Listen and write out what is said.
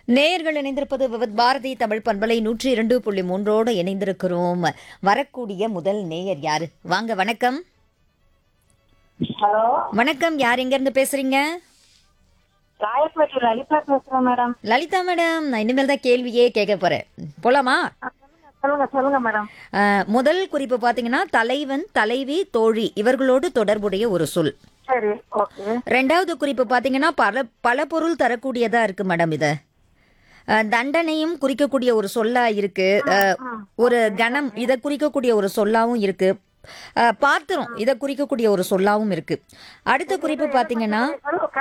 நேயர்கள் இணைந்திருப்பது விவத் பாரதி தமிழ் பண்பலை நூற்றி இரண்டு புள்ளி மூன்றோடு இணைந்திருக்கிறோம் வரக்கூடிய முதல் நேயர் யாரு வாங்க வணக்கம் ஹலோ வணக்கம் யார் எங்க இருந்து பேசுறீங்க ராயப்பேட்டை லலிதா பேசுறேன் மேடம் லலிதா மேடம் நான் இனிமேல் தான் கேள்வியே கேட்க போறேன் போலாமா சொல்லுங்க சொல்லுங்க மேடம் அஹ், முதல் குறிப்பு பாத்தீங்கன்னா தலைவன் தலைவி தோழி இவர்களோடு தொடர்புடைய ஒரு சொல் சரி ஓகே ரெண்டாவது குறிப்பு பாத்தீங்கன்னா பல பல பொருள் தரக்கூடியதா இருக்கு மேடம் இது அஹ், தண்டனையும் குறிக்கக்கூடிய ஒரு சொல்லா இருக்கு அஹ், ஒரு கணம் இதை குறிக்கக்கூடிய ஒரு சொல்லாவும் இருக்கு அஹ், பாத்திரம் இதை குறிக்கக்கூடிய ஒரு சொல்லாவும் இருக்கு அடுத்த குறிப்பு பாத்தீங்கன்னா